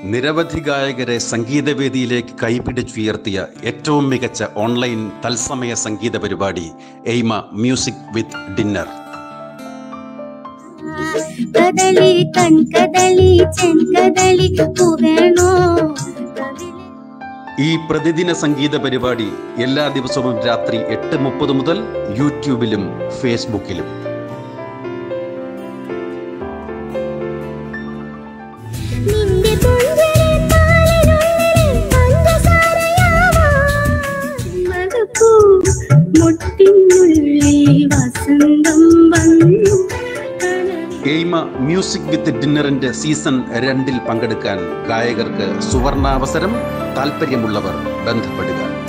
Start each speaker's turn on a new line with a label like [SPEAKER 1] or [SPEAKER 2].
[SPEAKER 1] നിരവധി ഗായകരെ സംഗീതവേദിയിലേക്ക് കൈപിടിച്ചുയർത്തിയ ഏറ്റവും മികച്ച ഓൺലൈൻ തത്സമയ സംഗീത പരിപാടി എയ്മ മ്യൂസിക് വിത്ത് ഡിന്നർ
[SPEAKER 2] കദളി കൺകദളി ചെങ്കദളി പൂവേണോ
[SPEAKER 1] ഈ പ്രതിദിന സംഗീത പരിപാടി എല്ലാ ദിവസവും രാത്രി എട്ട് മുപ്പത് മുതൽ യൂട്യൂബിലും ഫേസ്ബുക്കിലും
[SPEAKER 2] നിന്റെ പുഞ്ചിരി പാലിനുള്ളിൽ പഞ്ചസാരയാവാ. മധുപ്പൂ മുട്ടിനുള്ളിൽ വസന്തം വന്നു കനവിൽ
[SPEAKER 1] എയ്മ മ്യൂസിക് വിത്ത് ഡിന്നറിന്റെ സീസൺ രണ്ടിൽ പങ്കെടുക്കാൻ ഗായകർക്ക് സുവർണാവസരം താല്പര്യമുള്ളവർ ബന്ധപ്പെടുക